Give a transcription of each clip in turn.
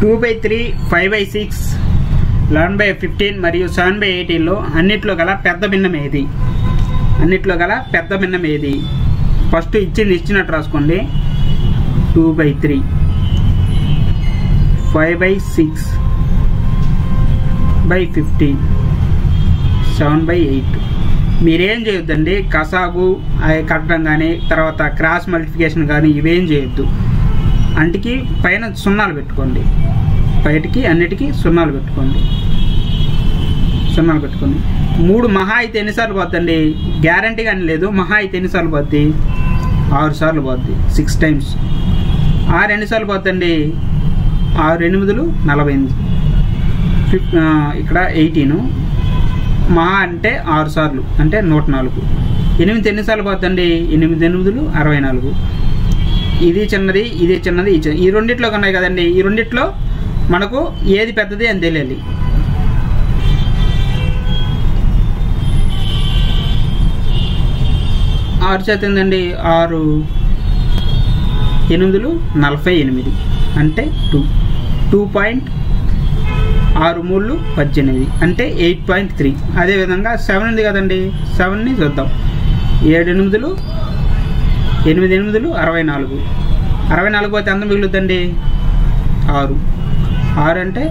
Two by three five by six eleven by fifteen మరియు seven by ఎయిటీన్లో అన్నిట్లో గల పెద్ద భిన్నం ఏది అన్నిట్లో గల పెద్ద భిన్నం ఏది ఫస్ట్ ఇచ్చింది ఇచ్చినట్టు రాసుకోండి two by three five by six by fifteen seven by eight మీరేం చేయొద్దండి కసాగు అవి కట్టడం కానీ తర్వాత క్రాస్ మల్టిఫికేషన్ కానీ ఇవేం చేయొద్దు అంటికి పైన సున్నాలు పెట్టుకోండి బయటికి అన్నిటికీ సున్నాలు పెట్టుకోండి సున్నాలు పెట్టుకోండి మూడు మహా అయితే ఎన్నిసార్లు పోద్దండి గ్యారంటీ కానీ లేదు మహా అయితే ఎన్నిసార్లు పోద్ది ఆరు సార్లు పోద్ది సిక్స్ టైమ్స్ ఆరు ఎన్నిసార్లు పోద్దండి ఆరు ఎనిమిదిలు నలభై ఎనిమిది ఫిఫ్ ఆ, ఇక్కడ ఎయిటీను మహా అంటే ఆరు సార్లు అంటే నూట నాలుగు ఎనిమిది ఎన్నిసార్లు పోద్దండి ఎనిమిది ఎనిమిదిలు అరవై నాలుగు ఇది చిన్నది ఇది చిన్నది ఇది చిన్నది. ఈ రెండిట్లో ఉన్నాయి కదండి ఈ రెండిట్లో మనకు ఏది పెద్దది అని తెలియాలి ఆరు చేత ఏందండి ఆరు ఎనిమిదిలు నలభై ఎనిమిది అంటే టూ టూ పాయింట్ ఆరు మూడు పద్దెనిమిది అంటే ఎయిట్ పాయింట్ త్రీ అదేవిధంగా సెవెన్ ఉంది కదండి సెవెన్ని చూద్దాం ఏడు ఎనిమిదిలు ఎనిమిది ఎనిమిదిలు అరవై నాలుగు అరవై నాలుగు పోతే ఎంత మిగులుద్దండి ఆరు ఆరు అంటే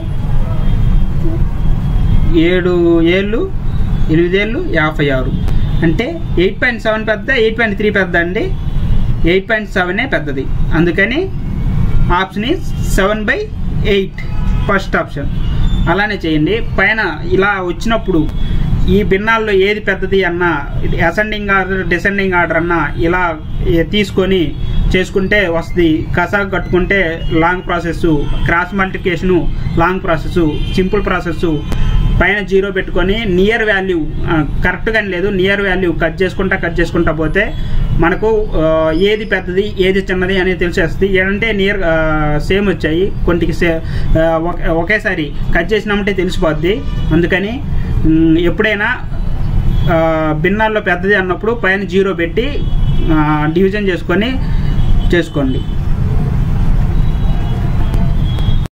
ఏడు ఏళ్ళు ఎనిమిదేళ్ళు యాభై ఆరు అంటే ఎయిట్ పాయింట్ సెవెన్ పెద్ద ఎయిట్ పాయింట్ త్రీ పెద్ద అండి ఎయిట్ పాయింట్ సెవెనే పెద్దది అందుకని option is seven by eight first option అలానే చేయండి పైన ఇలా వచ్చినప్పుడు ఈ భిన్నాల్లో ఏది పెద్దది అన్న అసెండింగ్ ఆర్డర్ డిసెండింగ్ ఆర్డర్ అన్న ఇలా ఏ- తీసుకొని చేసుకుంటే వస్తుంది కసాగు కట్టుకుంటే long process cross multiplication long process simple process పైన జీరో పెట్టుకొని నియర్ వాల్యూ కరెక్ట్గా లేదు నియర్ వాల్యూ కట్ చేసుకుంటా కట్ చేసుకుంటా పోతే మనకు ఆ, ఏది పెద్దది ఏది చిన్నది అనేది తెలిసేస్తుంది ఏంటంటే నియర్ సేమ్ వచ్చాయి కొన్నిటికి సే ఆ, ఒకే- ఒకేసారి కట్ చేసినామంటే తెలిసిపోద్ది అందుకని మ్, ఎప్పుడైనా ఆ, భిన్నాల్లో పెద్దది అన్నప్పుడు పైన జీరో పెట్టి ఆ, డివిజన్ చేసుకొని చేసుకోండి